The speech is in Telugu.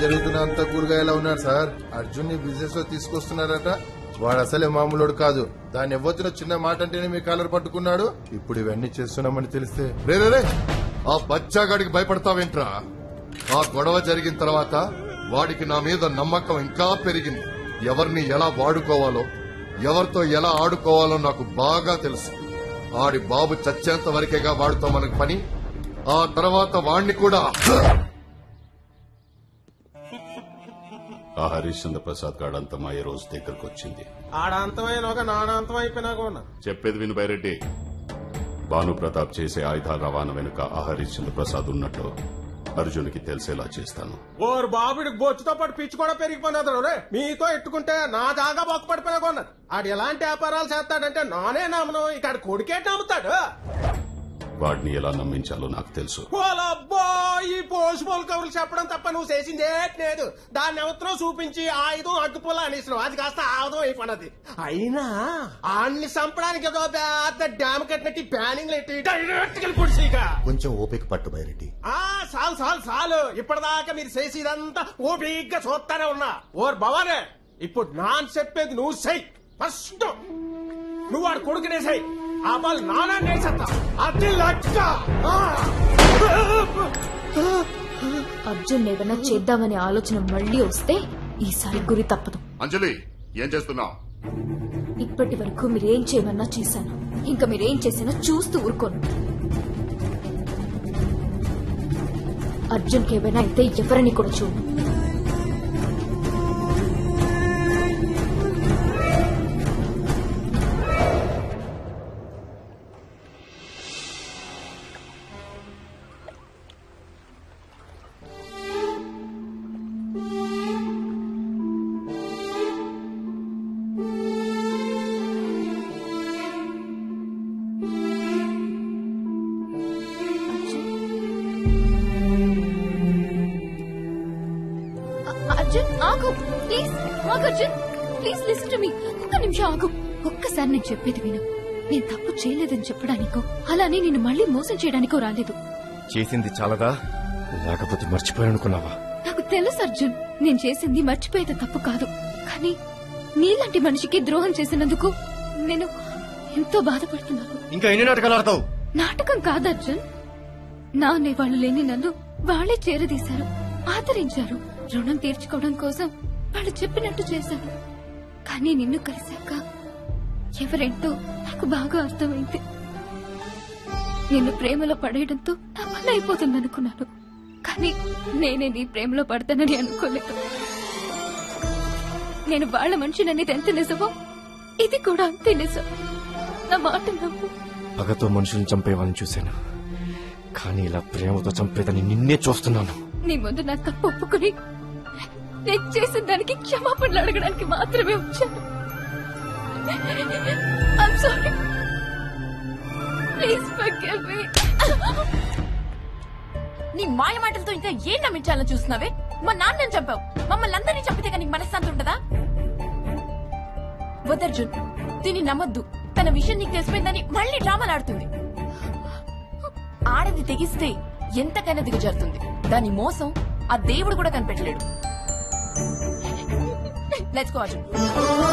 జరుగుతున్న అంత కూరుగా ఎలా ఉన్నాడు సార్ అర్జున్ ని బిజినెస్ లో తీసుకొస్తున్నారట వాడు అసలే మామూలుడు కాదు దాన్ని ఎవ్వొచ్చిన చిన్న మాట అంటేనే మీ కాలర్ పట్టుకున్నాడు ఇప్పుడు ఇవన్నీ చేస్తున్నామని తెలిస్తే రే రే, రే ఆ బచ్చాగాడికి భయపడతావేంట్రా ఆ గొడవ జరిగిన తర్వాత వాడికి నా మీద నమ్మకం ఇంకా పెరిగింది ఎవరిని ఎలా వాడుకోవాలో ఎవరితో ఎలా ఆడుకోవాలో నాకు బాగా తెలుసు ఆడి బాబు చచ్చేంత వరకేగా వాడుతో మనకు పని ఆ తర్వాత వాణ్ణి కూడా ఆ హరిశ్చంద్ర ప్రసాద్ గాడంతమా ఈ రోజు దగ్గరకు వచ్చింది ఆడంతమైన ఒక నాడంతం అయిపోయినాక ఉన్నా చెప్పేది విను బైరెడ్డి భాను ప్రతాప్ చేసే ఆయుధాల రవాణా వెనుక ఆ హరిశ్చంద్ర ప్రసాద్ ఉన్నట్టు అర్జున్కి తెలిసేలా చేస్తాను ఓరు బాబుడికి బొచ్చుతో పాటు పిచ్చి కూడా పెరిగిపోయినాడు రే మీతో ఎట్టుకుంటే నా దాగా బొక్క పడిపోయినా కొన్నాడు ఆడు ఎలాంటి వ్యాపారాలు చేస్తాడంటే నానే నమ్మను ఇక ఆడు కొడుకే నమ్ముతాడు వాడిని ఎలా నమ్మించాలో నాకు తెలుసు ఓలబ్బో ఈ పోసుమోలు కబుర్లు చెప్పడం తప్ప నువ్వు చేసింది ఏట్ లేదు దాన్ని ఎవరినో చూపించి ఆయుధం అగ్గిపుల్ల అనేసినావు అది కాస్త ఆయుధం అయిపోయినది అయినా ఆడిని చంపడానికి ఏదో పెద్ద డ్యామ్ కట్టినట్టు ప్యానింగ్ ఎట్టి డైరెక్ట్ గా పుడిసిక కొంచెం ఓపిక పట్టు బైరెడ్డి ఆ చాలు చాలు చాలు ఇప్పటిదాకా మీరు చేసేదంతా ఓపిగ్గా చూస్తానే ఉన్నా ఓర్ భవానే ఇప్పుడు నాన్ చెప్పేది నువ్వు చెయ్యి ఫస్ట్ నువ్వు వాడు కొడుకునే చెయ్యి ఆ బాల్ నానా నేసేస్తా అది లక్క ఆ! అర్జున్ ఏదైనా చేద్దామనే ఆలోచన మళ్ళీ వస్తే ఈసారి గురి తప్పదు అంజలి ఏం చేస్తున్నావు ఇప్పటి వరకు మీరేం చేయమన్నా చేశాను ఇంకా మీరేం చేసినా చూస్తూ ఊరుకోను అర్జున్కి ఏమైనా అయితే ఎవరిని కూడా చూడు అర్జున్ ఆగు ప్లీజ్ ఆగు Arjun please listen to me ఒక్క నిమిషం ఆగు ఒక్కసారి నేను చెప్పేది విను నేను తప్పు చేయలేదని చెప్పడానికో అలానే నేను మళ్ళీ మోసం చేయడానికో రాలేదు చేసింది చాలదా లేకపోతే మర్చిపోయానుకున్నావా నాకు తెలుసు అర్జున్ నేను చేసింది మర్చిపోయేది తప్పు కాదు కానీ నీలాంటి మనిషికి ద్రోహం చేసినందుకు నేను ఎంతో బాధపడుతున్నాను ఇంకా ఎన్ని నాటకాలు ఆడతావు నాటకం కాదు అర్జున్ నా అనేవాళ్ళు లేని నన్ను వాళ్లే చేరదీశారు ఆదరించారు రుణం తీర్చుకోవడం కోసం వాళ్ళు చెప్పినట్టు చేశారు కానీ నిన్ను కలిశాక ఎవరెంటో నాకు బాగా అర్థమైంది నిన్ను ప్రేమలో పడేయడంతో నా పని అయిపోతుంది అనుకున్నాను కానీ నేనే నీ ప్రేమలో పడతానని అనుకోలేదు నేను వాళ్ళ మనిషిననేది ఎంత నిజమో ఇది కూడా అంతే నిజం నా మాట నమ్ము పగతో మనుషుల్ని చంపే వాళ్ళని చూశాను కానీ ఇలా ప్రేమతో చంపేదని నిన్నే చూస్తున్నాను నీ ముందు నా తప్పు ఒప్పుకుని నేను చేసిన దానికి క్షమాపణలు అడగడానికి మాత్రమే వచ్చాను I'm sorry. Please forgive me. నీ మాయ మాటలతో ఇంకా ఏం నమ్మించాలని చూస్తున్నావే మా నాన్నని చంపావు మమ్మల్ని అందరినీ చంపితే కానీ నీకు మనశ్శాంతి ఉంటదా వదర్జున్ దీన్ని నమ్మొద్దు తన విషయం నీకు తెలిసిపోయిందని మళ్ళీ డ్రామాలు ఆడుతుంది ఆడది తెగిస్తే ఎంతకైనా దిగజారుతుంది దాని మోసం ఆ దేవుడు కూడా కనిపెట్టలేడు లెట్స్ గో అర్జున్